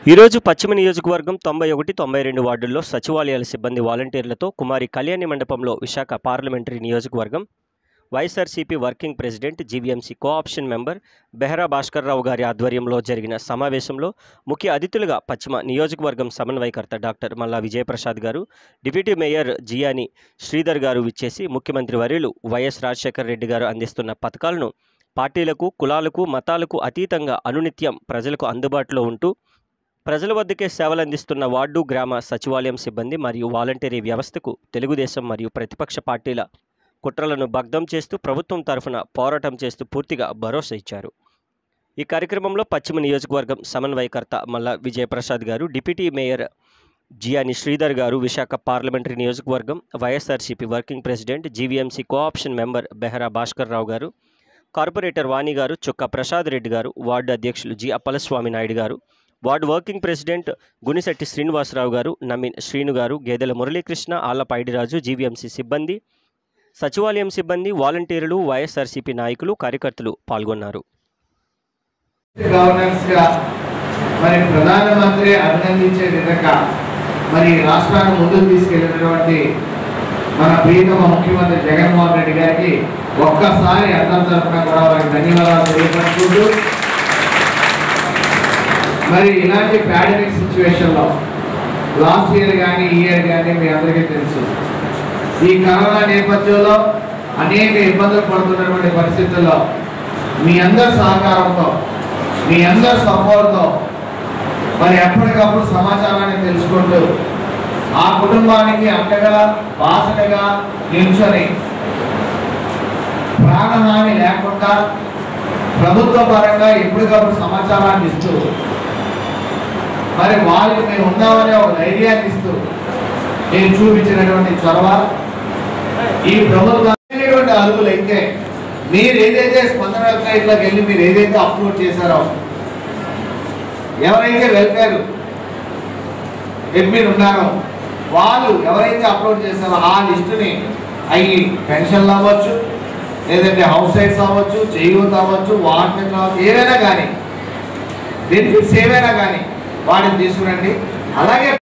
ఈరోజు పశ్చిమ నియోజకవర్గం తొంభై ఒకటి తొంభై రెండు వార్డుల్లో సచివాలయాల సిబ్బంది వాలంటీర్లతో కుమారి కళ్యాణి మండపంలో విశాఖ పార్లమెంటరీ నియోజకవర్గం YSRCP working president GVMC co-option member Behara Bhaskarrao గారి ఆధ్వర్యంలో జరిగిన సమావేశంలో ముఖ్య అతిథులుగా పశ్చిమ నియోజకవర్గం సమన్వయకర్త డాక్టర్ మల్లా విజయప్రసాద్ గారు డిప్యూటీ మేయర్ జియాని శ్రీధర్ గారు విచ్చేసి ముఖ్యమంత్రి వర్యులు వైఎస్ రాజశేఖర్ రెడ్డి గారు అందిస్తున్న పథకాలను పార్టీలకు కులాలకు మతాలకు అతీతంగా అనునిత్యం ప్రజలకు అందుబాటులో ఉంటూ ప్రజల వద్దకే సేవలందిస్తున్న వార్డు గ్రామ సచివాలయం సిబ్బంది మరియు వాలంటీరీ వ్యవస్థకు తెలుగుదేశం మరియు ప్రతిపక్ష పార్టీల కుట్రలను భగ్నం చేస్తూ ప్రభుత్వం తరఫున పోరాటం చేస్తూ పూర్తిగా భరోసా ఇచ్చారు ఈ కార్యక్రమంలో పశ్చిమ నియోజకవర్గం సమన్వయకర్త మల్ల విజయప్రసాద్ గారు డిప్యూటీ మేయర్ జియాని శ్రీధర్ గారు విశాఖ పార్లమెంటరీ నియోజకవర్గం YSRCP working president GVMC co-option member Behara Bhaskar Rao గారు కార్పొరేటర్ వాణి గారు చుక్క ప్రసాద్ రెడ్డి గారు వార్డు అధ్యక్షులు జి అప్పలస్వామి నాయుడు గారు ward working president Gunisetti Srinivasarao గారు నమీన్ శ్రీను గారు గేదెల మురళీకృష్ణ ఆళ్లపైడిరాజు జీవీఎంసీ సిబ్బంది సచివాలయం సిబ్బంది వాలంటీర్లు వైఎస్ఆర్సీపీ నాయకులు కార్యకర్తలు పాల్గొన్నారు గవర్నెన్స్ గా మరి ప్రధానమంత్రి అభినందించే విధంగా మరి రాష్ట్రాన్ని ముందుకు తీసుకెళ్ళినటువంటి మన ప్రియతమ ముఖ్యమంత్రి జగన్మోహన్ రెడ్డి గారికి ఒక్కసారి అందరి తరఫున కూడా వారికి ధన్యవాదాలు తెలియపరుచుకుంటూ మరి ఇలాంటి పాండమిక్ సిచ్యువేషన్ లో లాస్ట్ ఇయర్ కానీ ఈ ఇయర్ కానీ మీ అందరికీ తెలుసు ఈ కరోనా నేపథ్యంలో అనేక ఇబ్బందులు పడుతున్నటువంటి పరిస్థితుల్లో మీ అందరి సహకారంతో మీ అందరి సపోర్ట్తో మరి ఎప్పటికప్పుడు సమాచారాన్ని తెలుసుకుంటూ ఆ కుటుంబానికి అండగా బాసటగా నిల్చొని ప్రాణహాని లేకుండా ప్రభుత్వ పరంగా ఎప్పటికప్పుడు సమాచారాన్ని ఇస్తూ మరి వాళ్ళకి మేము ఉన్నామనే ఒక ధైర్యాన్ని ఇస్తూ నేను చూపించినటువంటి చొరవ ఈ ప్రభుత్వం అడుగులు అయితే మీరు ఏదైతే స్పందన వెబ్సైట్లోకి వెళ్ళి మీరు ఏదైతే అప్లోడ్ చేశారో ఎవరైతే వెల్ఫేర్ ఎంపీలు ఉన్నారో వాళ్ళు ఎవరైతే అప్లోడ్ చేశారో ఆ లిస్టుని అవి పెన్షన్లు అవ్వచ్చు లేదంటే హౌస్ సైట్స్ అవ్వచ్చు చేయూత్ అవ్వచ్చు వాటర్ అవ్వచ్చు ఏవైనా కానీ బెనిఫిట్స్ ఏవైనా కానీ వాటిని తీసుకురండి అలాగే